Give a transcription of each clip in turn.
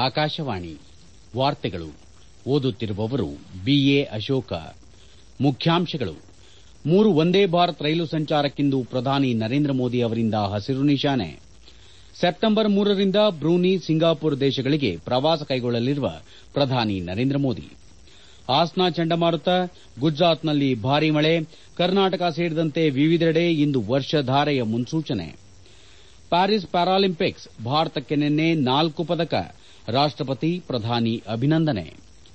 ಆಕಾಶವಾಣಿ ವಾರ್ತೆಗಳು ಓದುತ್ತಿರುವವರು ಬಿಎ ಅಶೋಕ ಮುಖ್ಯಾಂಶಗಳು ಮೂರು ವಂದೇ ಭಾರತ್ ರೈಲು ಸಂಚಾರಕ್ಕಿಂದು ಪ್ರಧಾನಿ ನರೇಂದ್ರ ಮೋದಿ ಅವರಿಂದ ಹಸಿರು ನಿಶಾನೆ ಸೆಪ್ಟೆಂಬರ್ ಮೂರರಿಂದ ಬ್ರೂನಿ ಸಿಂಗಾಪುರ್ ದೇಶಗಳಿಗೆ ಪ್ರವಾಸ ಕೈಗೊಳ್ಳಲಿರುವ ಪ್ರಧಾನಿ ನರೇಂದ್ರ ಮೋದಿ ಆಸ್ನಾ ಚಂಡಮಾರುತ ಗುಜರಾತ್ನಲ್ಲಿ ಭಾರೀ ಮಳೆ ಕರ್ನಾಟಕ ಸೇರಿದಂತೆ ವಿವಿಧೆಡೆ ಇಂದು ವರ್ಷಧಾರೆಯ ಮುನ್ಸೂಚನೆ ಪ್ಯಾರಿಸ್ ಪ್ಯಾರಾಲಿಂಪಿಕ್ಸ್ ಭಾರತಕ್ಕೆ ನಿನ್ನೆ ನಾಲ್ಕು ಪದಕ ರಾಷ್ಟಪತಿ ಪ್ರಧಾನಿ ಅಭಿನಂದನೆ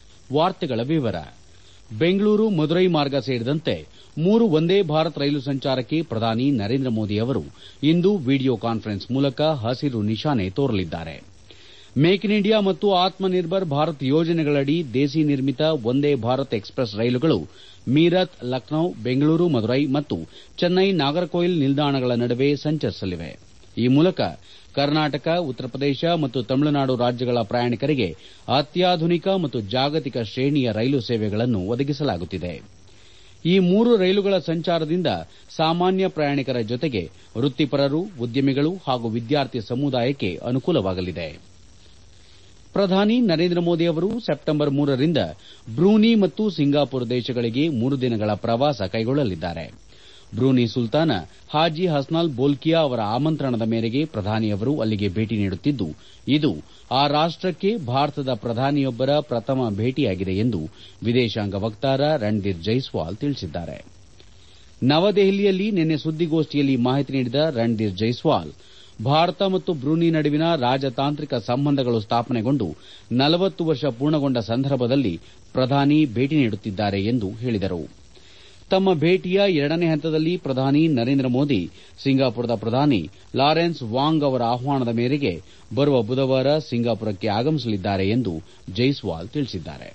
ಬೆಂಗಳೂರು ಮದುರೈ ಮಾರ್ಗ ಸೇರಿದಂತೆ ಮೂರು ವಂದೇ ಭಾರತ್ ರೈಲು ಸಂಚಾರಕ್ಕೆ ಪ್ರಧಾನಿ ನರೇಂದ್ರ ಮೋದಿ ಅವರು ಇಂದು ವಿಡಿಯೋ ಕಾನ್ಫರೆನ್ಸ್ ಮೂಲಕ ಹಸಿರು ನಿಶಾನೆ ತೋರಲಿದ್ದಾರೆ ಮೇಕ್ ಇನ್ ಇಂಡಿಯಾ ಮತ್ತು ಆತ್ಮ ನಿರ್ಭರ್ ಭಾರತ್ ಯೋಜನೆಗಳಡಿ ದೇಸಿ ನಿರ್ಮಿತ ವಂದೇ ಭಾರತ್ ಎಕ್ಸ್ಪ್ರೆಸ್ ರೈಲುಗಳು ಮೀರತ್ ಲಖನೌ ಬೆಂಗಳೂರು ಮದುರೈ ಮತ್ತು ಚೆನ್ನೈ ನಾಗರ್ಕೋಯಿಲ್ ನಿಲ್ದಾಣಗಳ ನಡುವೆ ಸಂಚರಿಸಲಿವೆ ಈ ಮೂಲಕ ಕರ್ನಾಟಕ ಉತ್ತರ ಪ್ರದೇಶ ಮತ್ತು ತಮಿಳುನಾಡು ರಾಜ್ಯಗಳ ಪ್ರಯಾಣಿಕರಿಗೆ ಅತ್ಯಾಧುನಿಕ ಮತ್ತು ಜಾಗತಿಕ ಶ್ರೇಣಿಯ ರೈಲು ಸೇವೆಗಳನ್ನು ಒದಗಿಸಲಾಗುತ್ತಿದೆ ಈ ಮೂರು ರೈಲುಗಳ ಸಂಚಾರದಿಂದ ಸಾಮಾನ್ಯ ಪ್ರಯಾಣಿಕರ ಜೊತೆಗೆ ವೃತ್ತಿಪರರು ಉದ್ಯಮಿಗಳು ಹಾಗೂ ವಿದ್ಯಾರ್ಥಿ ಸಮುದಾಯಕ್ಕೆ ಅನುಕೂಲವಾಗಲಿದೆ ಪ್ರಧಾನಿ ನರೇಂದ್ರ ಮೋದಿ ಅವರು ಸೆಪ್ಟೆಂಬರ್ ಮೂರರಿಂದ ಬ್ರೂನಿ ಮತ್ತು ಸಿಂಗಾಪುರ್ ದೇಶಗಳಿಗೆ ಮೂರು ದಿನಗಳ ಪ್ರವಾಸ ಕೈಗೊಳ್ಳಲಿದ್ದಾರೆ ಬ್ರೂನಿ ಸುಲ್ತಾನ ಹಾಜಿ ಹಸ್ನಲ್ ಬೋಲ್ಕಿಯಾ ಅವರ ಆಮಂತ್ರಣದ ಮೇರೆಗೆ ಪ್ರಧಾನಿಯವರು ಅಲ್ಲಿಗೆ ಭೇಟಿ ನೀಡುತ್ತಿದ್ದು ಇದು ಆ ರಾಷ್ಟಕ್ಕೆ ಭಾರತದ ಪ್ರಧಾನಿಯೊಬ್ಬರ ಪ್ರಥಮ ಭೇಟಿಯಾಗಿದೆ ಎಂದು ವಿದೇಶಾಂಗ ವಕ್ತಾರ ರಣಧೀರ್ ಜೈಸ್ವಾಲ್ ತಿಳಿಸಿದ್ದಾರೆ ನವದೆಹಲಿಯಲ್ಲಿ ನಿನ್ನೆ ಸುದ್ದಿಗೋಷ್ಠಿಯಲ್ಲಿ ಮಾಹಿತಿ ನೀಡಿದ ರಣಧೀರ್ ಜೈಸ್ವಾಲ್ ಭಾರತ ಮತ್ತು ಬ್ರೂನಿ ನಡುವಿನ ರಾಜತಾಂತ್ರಿಕ ಸಂಬಂಧಗಳು ಸ್ಥಾಪನೆಗೊಂಡು ನಲವತ್ತು ವರ್ಷ ಪೂರ್ಣಗೊಂಡ ಸಂದರ್ಭದಲ್ಲಿ ಪ್ರಧಾನಿ ಭೇಟಿ ನೀಡುತ್ತಿದ್ದಾರೆ ಎಂದು ಹೇಳಿದರು ತಮ್ಮ ಭೇಟಿಯ ಎರಡನೇ ಹಂತದಲ್ಲಿ ಪ್ರಧಾನಿ ನರೇಂದ್ರ ಮೋದಿ ಸಿಂಗಾಪುರದ ಪ್ರಧಾನಿ ಲಾರೆನ್ಸ್ ವಾಂಗ್ ಅವರ ಆಹ್ವಾನದ ಮೇರೆಗೆ ಬರುವ ಬುಧವಾರ ಸಿಂಗಾಪುರಕ್ಕೆ ಆಗಮಿಸಲಿದ್ದಾರೆ ಎಂದು ಜೈಸ್ವಾಲ್ ತಿಳಿಸಿದ್ದಾರೆ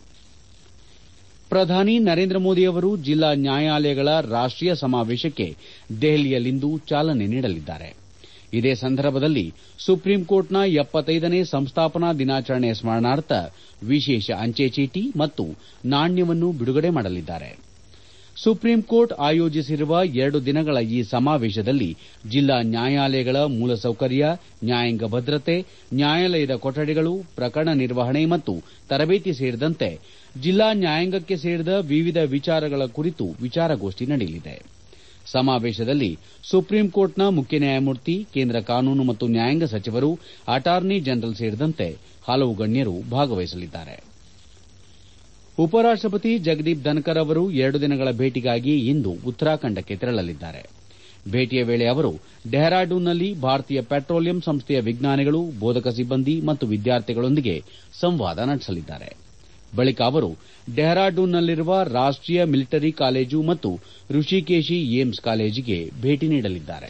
ಪ್ರಧಾನಿ ನರೇಂದ್ರ ಮೋದಿ ಅವರು ಜಿಲ್ಲಾ ನ್ಯಾಯಾಲಯಗಳ ರಾಷ್ಟೀಯ ಸಮಾವೇಶಕ್ಕೆ ದೆಹಲಿಯಲ್ಲಿಂದು ಚಾಲನೆ ನೀಡಲಿದ್ದಾರೆ ಇದೇ ಸಂದರ್ಭದಲ್ಲಿ ಸುಪ್ರೀಂಕೋರ್ಟ್ನ ಎಪ್ಪತ್ತೈದನೇ ಸಂಸ್ಥಾಪನಾ ದಿನಾಚರಣೆ ಸ್ಮರಣಾರ್ಥ ವಿಶೇಷ ಅಂಚೆ ಚೀಟಿ ಮತ್ತು ನಾಣ್ಯವನ್ನು ಬಿಡುಗಡೆ ಮಾಡಲಿದ್ದಾರೆ ಸುಪ್ರೀಂಕೋರ್ಟ್ ಆಯೋಜಿಸಿರುವ ಎರಡು ದಿನಗಳ ಈ ಸಮಾವೇಶದಲ್ಲಿ ಜಿಲ್ಲಾ ನ್ಯಾಯಾಲಯಗಳ ಮೂಲಸೌಕರ್ಯ ನ್ಯಾಯಾಂಗ ಭದ್ರತೆ ನ್ಯಾಯಾಲಯದ ಕೊಠಡಿಗಳು ಪ್ರಕರಣ ನಿರ್ವಹಣೆ ಮತ್ತು ತರಬೇತಿ ಸೇರಿದಂತೆ ಜಿಲ್ಲಾ ನ್ಯಾಯಾಂಗಕ್ಕೆ ಸೇರಿದ ವಿವಿಧ ವಿಚಾರಗಳ ಕುರಿತು ವಿಚಾರಗೋಷ್ಠಿ ನಡೆಯಲಿದೆ ಸಮಾವೇಶದಲ್ಲಿ ಸುಪ್ರೀಂಕೋರ್ಟ್ನ ಮುಖ್ಯ ನ್ಯಾಯಮೂರ್ತಿ ಕೇಂದ್ರ ಕಾನೂನು ಮತ್ತು ನ್ಯಾಯಾಂಗ ಸಚಿವರು ಅಟಾರ್ನಿ ಜನರಲ್ ಸೇರಿದಂತೆ ಹಲವು ಗಣ್ಯರು ಭಾಗವಹಿಸಲಿದ್ದಾರೆ ಉಪರಾಷ್ಟಪತಿ ಜಗದೀಪ್ ಧನ್ಕರ್ ಅವರು ಎರಡು ದಿನಗಳ ಭೇಟಿಗಾಗಿ ಇಂದು ಉತ್ತರಾಖಂಡಕ್ಕೆ ತೆರಳಲಿದ್ದಾರೆ ಭೇಟಿಯ ವೇಳೆ ಅವರು ಡೆಹ್ರಾಡೂನ್ನಲ್ಲಿ ಭಾರತೀಯ ಪೆಟ್ರೋಲಿಯಂ ಸಂಸ್ಥೆಯ ವಿಜ್ಞಾನಿಗಳು ಬೋಧಕ ಸಿಬ್ಬಂದಿ ಮತ್ತು ವಿದ್ಯಾರ್ಥಿಗಳೊಂದಿಗೆ ಸಂವಾದ ನಡೆಸಲಿದ್ದಾರೆ ಬಳಿಕ ಅವರು ಡೆಹ್ರಾಡೂನ್ನಲ್ಲಿರುವ ರಾಷ್ಟೀಯ ಮಿಲಿಟರಿ ಕಾಲೇಜು ಮತ್ತು ಋಷಿಕೇಶಿ ಏಮ್ಸ್ ಕಾಲೇಜಿಗೆ ಭೇಟಿ ನೀಡಲಿದ್ದಾರೆ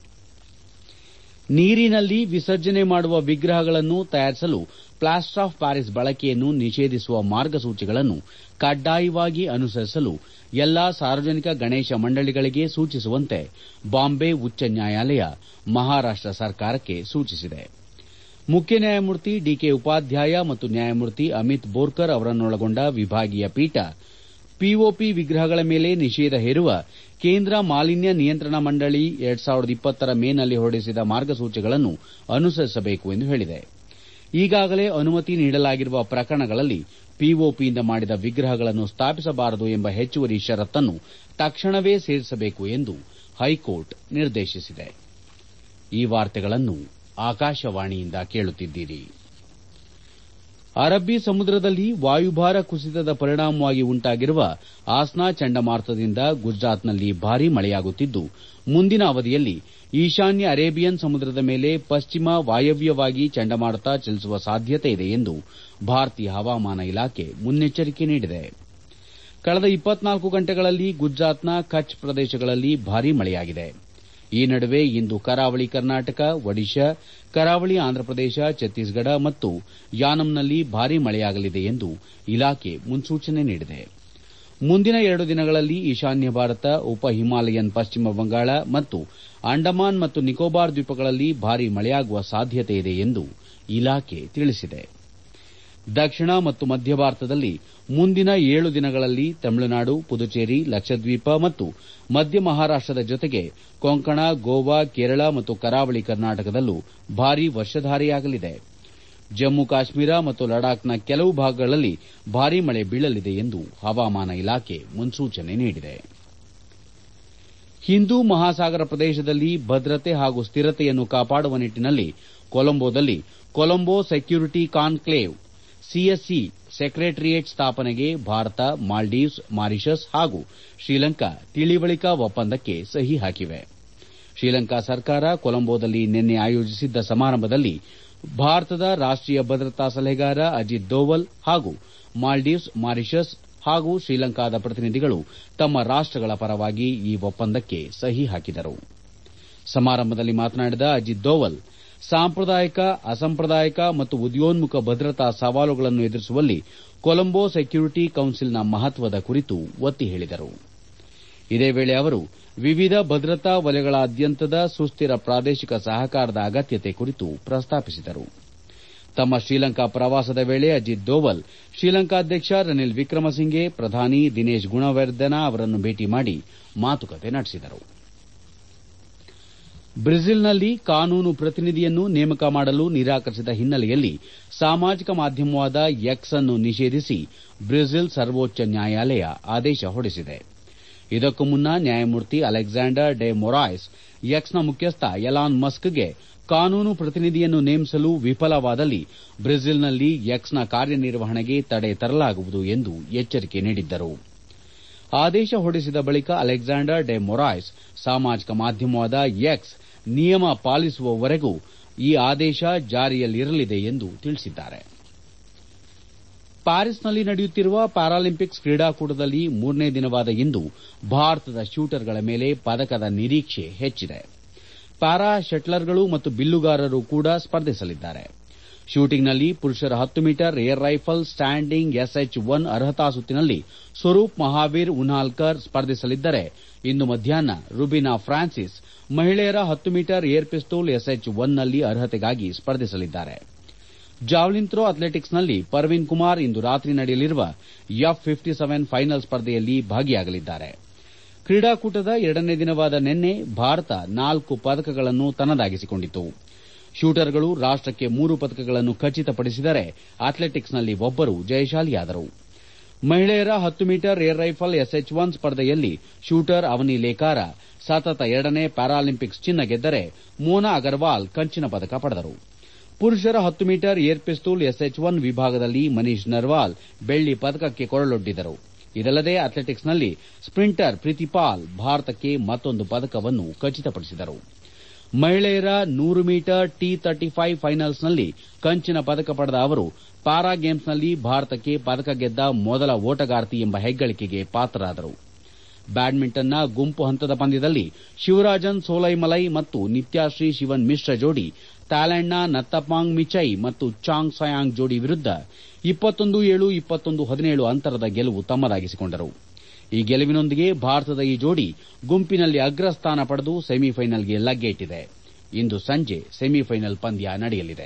ನೀರಿನಲ್ಲಿ ವಿಸರ್ಜನೆ ಮಾಡುವ ವಿಗ್ರಹಗಳನ್ನು ತಯಾರಿಸಲು ಪ್ಲಾಸ್ಟರ್ ಆಫ್ ಪ್ಯಾರಿಸ್ ಬಳಕೆಯನ್ನು ನಿಷೇಧಿಸುವ ಮಾರ್ಗಸೂಚಿಗಳನ್ನು ಕಡ್ಡಾಯವಾಗಿ ಅನುಸರಿಸಲು ಎಲ್ಲಾ ಸಾರ್ವಜನಿಕ ಗಣೇಶ ಮಂಡಳಿಗಳಿಗೆ ಸೂಚಿಸುವಂತೆ ಬಾಂಬೆ ಉಚ್ಚ ನ್ಯಾಯಾಲಯ ಮಹಾರಾಷ್ಟ ಸರ್ಕಾರಕ್ಕೆ ಸೂಚಿಸಿದೆ ಮುಖ್ಯ ನ್ಯಾಯಮೂರ್ತಿ ಡಿಕೆ ಉಪಾಧ್ಯಾಯ ಮತ್ತು ನ್ಯಾಯಮೂರ್ತಿ ಅಮಿತ್ ಬೋರ್ಕರ್ ಅವರನ್ನೊಳಗೊಂಡ ವಿಭಾಗೀಯ ಪೀಠ ಪಿಒಪಿ ವಿಗ್ರಹಗಳ ಮೇಲೆ ನಿಷೇಧ ಹೇರುವ ಕೇಂದ್ರ ಮಾಲಿನ್ಯ ನಿಯಂತ್ರಣ ಮಂಡಳಿ ಎರಡು ಸಾವಿರದ ಇಪ್ಪತ್ತರ ಮೇನಲ್ಲಿ ಹೊರಡಿಸಿದ ಮಾರ್ಗಸೂಚಿಗಳನ್ನು ಅನುಸರಿಸಬೇಕು ಎಂದು ಹೇಳಿದೆ ಈಗಾಗಲೇ ಅನುಮತಿ ನೀಡಲಾಗಿರುವ ಪ್ರಕರಣಗಳಲ್ಲಿ ಪಿಒಪಿಯಿಂದ ಮಾಡಿದ ವಿಗ್ರಹಗಳನ್ನು ಸ್ಥಾಪಿಸಬಾರದು ಎಂಬ ಹೆಚ್ಚುವರಿ ಷರತ್ತನ್ನು ತಕ್ಷಣವೇ ಸೇರಿಸಬೇಕು ಎಂದು ಹೈಕೋರ್ಟ್ ನಿರ್ದೇಶಿಸಿದೆ ಈ ವಾರ್ತೆಗಳನ್ನು ಆಕಾಶವಾಣಿಯಿಂದ ಕೇಳುತ್ತಿದ್ದೀರಿ ಅರಬ್ಬಿ ಸಮುದ್ರದಲ್ಲಿ ವಾಯುಭಾರ ಕುಸಿತದ ಪರಿಣಾಮವಾಗಿ ಉಂಟಾಗಿರುವ ಆಸ್ನಾ ಚಂಡಮಾರುತದಿಂದ ಗುಜರಾತ್ನಲ್ಲಿ ಭಾರೀ ಮಳೆಯಾಗುತ್ತಿದ್ದು ಮುಂದಿನ ಅವಧಿಯಲ್ಲಿ ಈಶಾನ್ಯ ಅರೇಬಿಯನ್ ಸಮುದ್ರದ ಮೇಲೆ ಪಶ್ಚಿಮ ವಾಯವ್ಯವಾಗಿ ಚಂಡಮಾರುತ ಚಲಿಸುವ ಸಾಧ್ಯತೆ ಇದೆ ಎಂದು ಭಾರತೀಯ ಹವಾಮಾನ ಇಲಾಖೆ ಮುನ್ನೆಚ್ಚರಿಕೆ ನೀಡಿದೆ ಕಳೆದ ಇಪ್ಪತ್ನಾಲ್ಕು ಗಂಟೆಗಳಲ್ಲಿ ಗುಜರಾತ್ನ ಕಚ್ ಪ್ರದೇಶಗಳಲ್ಲಿ ಭಾರೀ ಮಳೆಯಾಗಿದೆ ಈ ನಡುವೆ ಇಂದು ಕರಾವಳಿ ಕರ್ನಾಟಕ ಒಡಿಶಾ ಕರಾವಳಿ ಆಂಧ್ರಪ್ರದೇಶ ಛತ್ತೀಸ್ಗಢ ಮತ್ತು ಯಾನಂನಲ್ಲಿ ಭಾರೀ ಮಳೆಯಾಗಲಿದೆ ಎಂದು ಇಲಾಖೆ ಮುನ್ಸೂಚನೆ ನೀಡಿದೆ ಮುಂದಿನ ಎರಡು ದಿನಗಳಲ್ಲಿ ಈಶಾನ್ಯ ಭಾರತ ಉಪ ಹಿಮಾಲಯನ್ ಪಶ್ಚಿಮ ಬಂಗಾಳ ಮತ್ತು ಅಂಡಮಾನ್ ಮತ್ತು ನಿಕೋಬಾರ್ ದ್ವೀಪಗಳಲ್ಲಿ ಭಾರೀ ಮಳೆಯಾಗುವ ಸಾಧ್ಯತೆ ಇದೆ ಎಂದು ಇಲಾಖೆ ತಿಳಿಸಿದೆ ದಕ್ಷಿಣ ಮತ್ತು ಮಧ್ಯ ಭಾರತದಲ್ಲಿ ಮುಂದಿನ ಏಳು ದಿನಗಳಲ್ಲಿ ತಮಿಳುನಾಡು ಪುದುಚೇರಿ ಲಕ್ಷದ್ವೀಪ ಮತ್ತು ಮಧ್ಯ ಮಹಾರಾಷ್ಟದ ಜೊತೆಗೆ ಕೊಂಕಣ ಗೋವಾ ಕೇರಳ ಮತ್ತು ಕರಾವಳಿ ಕರ್ನಾಟಕದಲ್ಲೂ ಭಾರೀ ವರ್ಷಧಾರೆಯಾಗಲಿದೆ ಜಮ್ಮು ಕಾಶ್ಮೀರ ಮತ್ತು ಲಡಾಖ್ನ ಕೆಲವು ಭಾಗಗಳಲ್ಲಿ ಭಾರೀ ಮಳೆ ಬೀಳಲಿದೆ ಎಂದು ಹವಾಮಾನ ಇಲಾಖೆ ಮುನ್ಸೂಚನೆ ನೀಡಿದೆ ಹಿಂದೂ ಮಹಾಸಾಗರ ಪ್ರದೇಶದಲ್ಲಿ ಭದ್ರತೆ ಹಾಗೂ ಸ್ಥಿರತೆಯನ್ನು ಕಾಪಾಡುವ ನಿಟ್ಟಿನಲ್ಲಿ ಕೊಲಂಬೋದಲ್ಲಿ Colombo security conclave CSC secretariat ಸ್ಥಾಪನೆಗೆ ಭಾರತ ಮಾಲ್ಡೀವ್ಸ್ ಮಾರಿಷಸ್ ಹಾಗೂ ಶ್ರೀಲಂಕಾ ತಿಳಿವಳಿಕಾ ಒಪ್ಪಂದಕ್ಕೆ ಸಹಿ ಹಾಕಿವೆ ಶ್ರೀಲಂಕಾ ಸರ್ಕಾರ ಕೊಲಂಬೋದಲ್ಲಿ ನಿನ್ನೆ ಆಯೋಜಿಸಿದ್ದ ಸಮಾರಂಭದಲ್ಲಿ ಭಾರತದ ರಾಷ್ಟೀಯ ಭದ್ರತಾ ಸಲಹೆಗಾರ ಅಜಿತ್ ದೋವಲ್ ಹಾಗೂ ಮಾಲ್ಡೀವ್ಸ್ ಮಾರಿಷಸ್ ಹಾಗೂ ಶ್ರೀಲಂಕಾದ ಪ್ರತಿನಿಧಿಗಳು ತಮ್ಮ ರಾಷ್ಟಗಳ ಪರವಾಗಿ ಈ ಒಪ್ಪಂದಕ್ಕೆ ಸಹಿ ಹಾಕಿದರು ಸಮಾರಂಭದಲ್ಲಿ ಮಾತನಾಡಿದ ಅಜಿತ್ ದೋವಲ್ ಸಾಂಪ್ರದಾಯಿಕ ಅಸಾಂಪ್ರದಾಯಿಕ ಮತ್ತು ಉದಯೋನ್ಮುಖ ಭದ್ರತಾ ಸವಾಲುಗಳನ್ನು ಎದುರಿಸುವಲ್ಲಿ ಕೊಲಂಬೋ ಸೆಕ್ಯೂರಿಟಿ ಕೌನ್ಸಿಲ್ನ ಮಹತ್ವದ ಕುರಿತು ಒತ್ತಿ ಹೇಳಿದರು ಇದೇ ವೇಳೆ ಅವರು ವಿವಿಧ ಭದ್ರತಾ ವಲಯಗಳಾದ್ಯಂತದ ಸುಸ್ತಿರ ಪ್ರಾದೇಶಿಕ ಸಹಕಾರದ ಅಗತ್ಯತೆ ಕುರಿತು ಪ್ರಸ್ತಾಪಿಸಿದರು ತಮ್ಮ ಶ್ರೀಲಂಕಾ ಪ್ರವಾಸದ ವೇಳೆ ಅಜಿತ್ ದೋವಲ್ ಶ್ರೀಲಂಕಾ ಅಧ್ಯಕ್ಷ ರನಿಲ್ ವಿಕ್ರಮಸಿಂಘೆ ಪ್ರಧಾನಿ ದಿನೇಶ್ ಗುಣವರ್ಧನ ಅವರನ್ನು ಭೇಟಿ ಮಾಡಿ ಮಾತುಕತೆ ನಡೆಸಿದರು ಬ್ರೆಜಿಲ್ನಲ್ಲಿ ಕಾನೂನು ಪ್ರತಿನಿಧಿಯನ್ನು ನೇಮಕ ಮಾಡಲು ನಿರಾಕರಿಸಿದ ಹಿನ್ನೆಲೆಯಲ್ಲಿ ಸಾಮಾಜಿಕ ಮಾಧ್ಯಮವಾದ ಎಕ್ಸ್ ಅನ್ನು ನಿಷೇಧಿಸಿ ಬ್ರೆಜಿಲ್ ಸರ್ವೋಚ್ಚ ನ್ಯಾಯಾಲಯ ಆದೇಶ ಹೊರಡಿಸಿದೆ ಇದಕ್ಕೂ ಮುನ್ನ ನ್ಯಾಯಮೂರ್ತಿ ಅಲೆಕ್ಸಾಂಡರ್ ಡೆ ಮೊರಾಯ್ಸ್ ಎಕ್ಸ್ನ ಮುಖ್ಯಸ್ಥ ಎಲಾನ್ ಮಸ್ಕ್ಗೆ ಕಾನೂನು ಪ್ರತಿನಿಧಿಯನ್ನು ನೇಮಿಸಲು ವಿಫಲವಾದಲ್ಲಿ ಬ್ರೆಜಿಲ್ನಲ್ಲಿ ಎಕ್ಸ್ನ ಕಾರ್ಯನಿರ್ವಹಣೆಗೆ ತಡೆ ತರಲಾಗುವುದು ಎಂದು ಎಚ್ಚರಿಕೆ ನೀಡಿದ್ದರು ಆದೇಶ ಹೊರಡಿಸಿದ ಬಳಿಕ ಅಲೆಕ್ಸಾಂಡರ್ ಡೆ ಮೊರಾಯ್ಸ್ ಸಾಮಾಜಿಕ ಮಾಧ್ಯಮವಾದ ಎಕ್ಸ್ ನಿಯಮ ಪಾಲಿಸುವವರೆಗೂ ಈ ಆದೇಶ ಜಾರಿಯಲ್ಲಿರಲಿದೆ ಎಂದು ತಿಳಿಸಿದ್ದಾರೆ ಪ್ಯಾರಿಸ್ನಲ್ಲಿ ನಡೆಯುತ್ತಿರುವ ಪ್ಯಾರಾಲಿಂಪಿಕ್ಸ್ ಕ್ರೀಡಾಕೂಟದಲ್ಲಿ ಮೂರನೇ ದಿನವಾದ ಇಂದು ಭಾರತದ ಶೂಟರ್ಗಳ ಮೇಲೆ ಪದಕದ ನಿರೀಕ್ಷೆ ಹೆಚ್ಚಿದೆ ಪ್ಯಾರಾ ಶಟ್ಲರ್ಗಳು ಮತ್ತು ಬಿಲ್ಲುಗಾರರು ಕೂಡ ಸ್ಪರ್ಧಿಸಲಿದ್ದಾರೆ ಶೂಟಿಂಗ್ನಲ್ಲಿ ಪುರುಷರ ಹತ್ತು metre air rifle standing SH one ಅರ್ಹತಾ ಸುತ್ತಿನಲ್ಲಿ ಸ್ವರೂಪ್ ಮಹಾವೀರ್ ಉನ್ಹಾಲ್ಕರ್ ಸ್ಪರ್ಧಿಸಲಿದ್ದರೆ ಇಂದು ಮಧ್ಯಾಹ್ನ ರುಬಿನಾ ಫ್ರಾನ್ಸಿಸ್ ಮಹಿಳೆಯರ ಹತ್ತು ಮೀಟರ್ ಏರ್ ಪಿಸ್ತೂಲ್ ಎಸ್ಎಚ್ ಒನ್ನಲ್ಲಿ ಅರ್ಹತೆಗಾಗಿ ಸ್ಪರ್ಧಿಸಲಿದ್ದಾರೆ ಜಾವಲಿನ್ ಥ್ರೋ ಅಥ್ಲೆಟಿಕ್ಸ್ನಲ್ಲಿ ಪರ್ವೀನ್ ಕುಮಾರ್ ಇಂದು ರಾತ್ರಿ ನಡೆಯಲಿರುವ ಎಫ್ ಫಿಫ್ಟಿ ಸೆವೆನ್ ಫೈನಲ್ ಸ್ಪರ್ಧೆಯಲ್ಲಿ ಭಾಗಿಯಾಗಲಿದ್ದಾರೆ ಕ್ರೀಡಾಕೂಟದ ಎರಡನೇ ದಿನವಾದ ನಿನ್ನೆ ಭಾರತ ನಾಲ್ಕು ಪದಕಗಳನ್ನು ತನ್ನದಾಗಿಸಿಕೊಂಡಿತು ಶೂಟರ್ಗಳು ರಾಷ್ಟಕ್ಕೆ ಮೂರು ಪದಕಗಳನ್ನು ಖಚಿತಪಡಿಸಿದರೆ ಅಥ್ಲೆಟಿಕ್ಸ್ನಲ್ಲಿ ಒಬ್ಬರು ಜಯಶಾಲಿಯಾದರು ಮಹಿಳೆಯರ ಹತ್ತು metre air rifle SH one ಸ್ಪರ್ಧೆಯಲ್ಲಿ ಶೂಟರ್ ಅವನಿ ಲೇಕಾರ ಸತತ ಎರಡನೇ ಪ್ಯಾರಾಲಿಂಪಿಕ್ಸ್ ಚಿನ್ನ ಗೆದ್ದರೆ ಮೋನಾ ಅಗರ್ವಾಲ್ ಕಂಚಿನ ಪದಕ ಪಡೆದರು ಪುರುಷರ ಹತ್ತು metre air pistol SH one ವಿಭಾಗದಲ್ಲಿ ಮನೀಶ್ ನರ್ವಾಲ್ ಬೆಳ್ಳಿ ಪದಕಕ್ಕೆ ಕೊರಳೊಡ್ಡಿದರು ಇದಲ್ಲದೆ ಅಥ್ಲೆಟಿಕ್ಸ್ನಲ್ಲಿ ಸ್ಪ್ರಿಂಟರ್ ಪ್ರೀತಿಪಾಲ್ ಭಾರತಕ್ಕೆ ಮತ್ತೊಂದು ಪದಕವನ್ನು ಖಚಿತಪಡಿಸಿದರು ಮಹಿಳೆಯರ ನೂರು ಮೀಟರ್ ಟಿ ತರ್ಟಿ ಫೈವ್ ಫೈನಲ್ಸ್ನಲ್ಲಿ ಕಂಚಿನ ಪದಕ ಪಡೆದ ಅವರು ಪ್ಯಾರಾ ಗೇಮ್ಸ್ನಲ್ಲಿ ಭಾರತಕ್ಕೆ ಪದಕ ಗೆದ್ದ ಮೊದಲ ಓಟಗಾರ್ತಿ ಎಂಬ ಹೆಗ್ಗಳಿಕೆಗೆ ಪಾತ್ರರಾದರು ಬ್ಯಾಡ್ಮಿಂಟನ್ನ ಗುಂಪು ಹಂತದ ಪಂದ್ಯದಲ್ಲಿ ಶಿವರಾಜನ್ ಸೋಲೈಮಲೈ ಮತ್ತು ನಿತ್ಯಾಶ್ರೀ ಶಿವನ್ ಮಿಶ್ರ ಜೋಡಿ ಥಾಯ್ಲೆಂಡ್ನ ನತ್ತಪಾಂಗ್ ಮಿಚೈ ಮತ್ತು ಚಾಂಗ್ ಸಯಾಂಗ್ ಜೋಡಿ ವಿರುದ್ದ ಇಪ್ಪತ್ತೊಂದು ಏಳು ಇಪ್ಪತ್ತೊಂದು ಹದಿನೇಳು ಅಂತರದ ಗೆಲುವು ತಮ್ಮದಾಗಿಸಿಕೊಂಡರು ಈ ಗೆಲುವಿನೊಂದಿಗೆ ಭಾರತದ ಈ ಜೋಡಿ ಗುಂಪಿನಲ್ಲಿ ಅಗ್ರಸ್ಥಾನ ಪಡೆದು ಸೆಮಿಫೈನಲ್ಗೆ ಲಗ್ಗೆಯಿಟ್ಟಿದೆ ಇಂದು ಸಂಜೆ ಸೆಮಿಫೈನಲ್ ಪಂದ್ಯ ನಡೆಯಲಿದೆ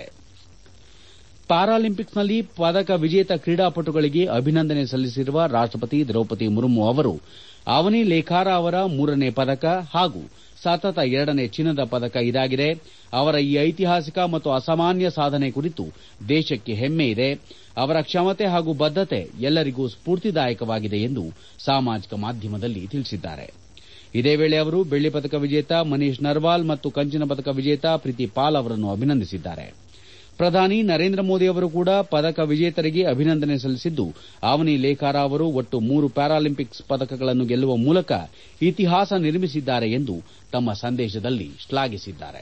ಪ್ಯಾರಾಲಿಂಪಿಕ್ಸ್ನಲ್ಲಿ ಪದಕ ವಿಜೇತ ಕ್ರೀಡಾಪಟುಗಳಿಗೆ ಅಭಿನಂದನೆ ಸಲ್ಲಿಸಿರುವ ರಾಷ್ಟಪತಿ ದ್ರೌಪದಿ ಮುರ್ಮು ಅವರು ಅವನಿ ಲೇಖಾರ ಅವರ ಮೂರನೇ ಪದಕ ಹಾಗೂ ಸತತ ಎರಡನೇ ಚಿನ್ನದ ಪದಕ ಇದಾಗಿದೆ ಅವರ ಈ ಐತಿಹಾಸಿಕ ಮತ್ತು ಅಸಾಮಾನ್ಯ ಸಾಧನೆ ಕುರಿತು ದೇಶಕ್ಕೆ ಹೆಮ್ಮೆ ಇದೆ ಅವರ ಕ್ಷಮತೆ ಹಾಗೂ ಬದ್ದತೆ ಎಲ್ಲರಿಗೂ ಸ್ಫೂರ್ತಿದಾಯಕವಾಗಿದೆ ಎಂದು ಸಾಮಾಜಿಕ ಮಾಧ್ಯಮದಲ್ಲಿ ತಿಳಿಸಿದ್ದಾರೆ ಇದೇ ವೇಳೆ ಅವರು ಬೆಳ್ಳಿ ಪದಕ ವಿಜೇತ ಮನೀಶ್ ನರ್ವಾಲ್ ಮತ್ತು ಕಂಚಿನ ಪದಕ ವಿಜೇತ ಪ್ರೀತಿ ಪಾಲ್ ಅವರನ್ನು ಅಭಿನಂದಿಸಿದ್ದಾರೆ ಪ್ರಧಾನಿ ನರೇಂದ್ರ ಮೋದಿ ಅವರು ಕೂಡ ಪದಕ ವಿಜೇತರಿಗೆ ಅಭಿನಂದನೆ ಸಲ್ಲಿಸಿದ್ದು ಅವನಿ ಲೇಖಾರ ಅವರು ಒಟ್ಟು ಮೂರು ಪ್ಯಾರಾಲಿಂಪಿಕ್ಸ್ ಪದಕಗಳನ್ನು ಗೆಲ್ಲುವ ಮೂಲಕ ಇತಿಹಾಸ ನಿರ್ಮಿಸಿದ್ದಾರೆ ಎಂದು ತಮ್ಮ ಸಂದೇಶದಲ್ಲಿ ಶ್ಲಾಘಿಸಿದ್ದಾರೆ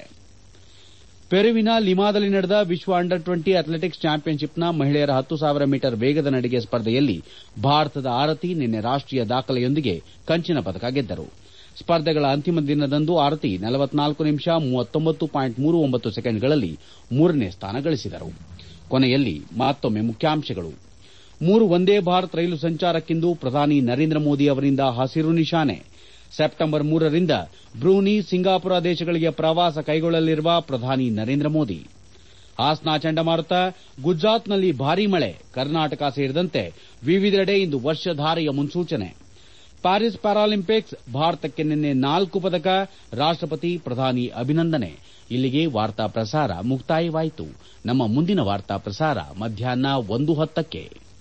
ಪೆರುವಿನ ಲಿಮಾದಲ್ಲಿ ನಡೆದ ವಿಶ್ವ ಅಂಡರ್ ಟ್ವೆಂಟಿ ಅಥ್ಲೆಟಿಕ್ಸ್ ಚಾಂಪಿಯನ್ಶಿಪ್ನ ಮಹಿಳೆಯರ ಹತ್ತು ಸಾವಿರ ಮೀಟರ್ ವೇಗದ ನಡಿಗೆ ಸ್ಪರ್ಧೆಯಲ್ಲಿ ಭಾರತದ ಆರತಿ ನಿನ್ನೆ ರಾಷ್ಟೀಯ ದಾಖಲೆಯೊಂದಿಗೆ ಕಂಚಿನ ಪದಕ ಗೆದ್ದರು ಸ್ಪರ್ಧೆಗಳ ಅಂತಿಮ ದಿನದಂದು ಆರತಿ ನಲವತ್ನಾಲ್ಕು ನಿಮಿಷ ಮೂವತ್ತೊಂಬತ್ತು ಪಾಯಿಂಟ್ ಮೂರು ಒಂಬತ್ತು ಸೆಕೆಂಡ್ಗಳಲ್ಲಿ ಮೂರನೇ ಸ್ಥಾನ ಗಳಿಸಿದರು ಕೊನೆಯಲ್ಲಿ ಮತ್ತೊಮ್ಮೆ ಮುಖ್ಯಾಂಶಗಳು ಮೂರು ವಂದೇ ಭಾರತ್ ರೈಲು ಸಂಚಾರಕ್ಕಿಂದು ಪ್ರಧಾನಿ ನರೇಂದ್ರ ಮೋದಿ ಅವರಿಂದ ಹಸಿರು ನಿಶಾನೆ ಸೆಪ್ಟೆಂಬರ್ ಮೂರರಿಂದ ಬ್ರೂನಿ ಸಿಂಗಾಪುರ ದೇಶಗಳಿಗೆ ಪ್ರವಾಸ ಕೈಗೊಳ್ಳಲಿರುವ ಪ್ರಧಾನಿ ನರೇಂದ್ರ ಮೋದಿ ಹಾಸ್ನಾ ಚಂಡಮಾರುತ ಗುಜರಾತ್ನಲ್ಲಿ ಭಾರೀ ಮಳೆ ಕರ್ನಾಟಕ ಸೇರಿದಂತೆ ವಿವಿಧೆಡೆ ಇಂದು ವರ್ಷಧಾರೆಯ ಮುನ್ಸೂಚನೆ ಪ್ಯಾರಿಸ್ ಪ್ಯಾರಾಲಿಂಪಿಕ್ಸ್ ಭಾರತಕ್ಕೆ ನಿನ್ನೆ ನಾಲ್ಕು ಪದಕ ರಾಷ್ಟಪತಿ ಪ್ರಧಾನಿ ಅಭಿನಂದನೆ ಇಲ್ಲಿಗೆ ವಾರ್ತಾ ಪ್ರಸಾರ ಮುಕ್ತಾಯವಾಯಿತು ನಮ್ಮ ಮುಂದಿನ ವಾರ್ತಾ ಪ್ರಸಾರ ಮಧ್ಯಾಹ್ನ ಒಂದು ಹತ್ತಕ್ಕೆ